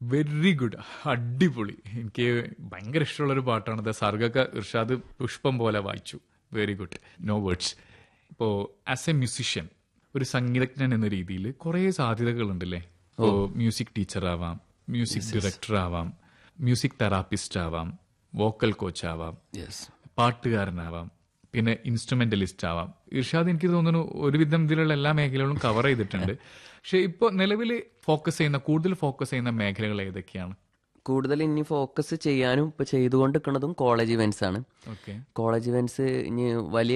very good അടിപൊളി എനിക്ക് ഭയങ്കര ഇഷ്ടമുള്ള ഒരു പാട്ടാണ് ദ സർഗക ഇർഷാദ് പുഷ്പം പോലെ വായിച്ചു വെരി ഗുഡ് നോ വേർഡ്സ് ഇപ്പോൾ ആസ് എ മ്യൂസിഷ്യൻ ഒരു സംഗീതജ്ഞൻ എന്ന രീതിയിൽ കുറേ സാധ്യതകളുണ്ടല്ലേ ഇപ്പോൾ മ്യൂസിക് ടീച്ചർ ആവാം മ്യൂസിക് ഡയറക്ടർ ആവാം മ്യൂസിക് തെറാപ്പിസ്റ്റ് ആവാം വോക്കൽ കോച്ച് ആവാം യെസ് പാട്ടുകാരനാവാം പിന്നെ ഇൻസ്ട്രുമെന്റലിസ്റ്റ് ആവാം ഇർഷാദ് എനിക്ക് തോന്നുന്നു ഒരുവിധം ഇതിലുള്ള എല്ലാ മേഖലകളും കവർ ചെയ്തിട്ടുണ്ട് പക്ഷെ ഇപ്പോൾ നിലവിൽ ഫോക്കസ് ചെയ്യുന്ന കൂടുതൽ ഫോക്കസ് ചെയ്യുന്ന മേഖലകൾ ഏതൊക്കെയാണ് കൂടുതൽ ഇനി ഫോക്കസ് ചെയ്യാനും ഇപ്പൊ ചെയ്തുകൊണ്ടിരിക്കുന്നതും കോളേജ് ഇവന്റ്സ് ആണ് ഓക്കെ കോളേജ് ഇവന്റ്സ് ഇനി വലിയ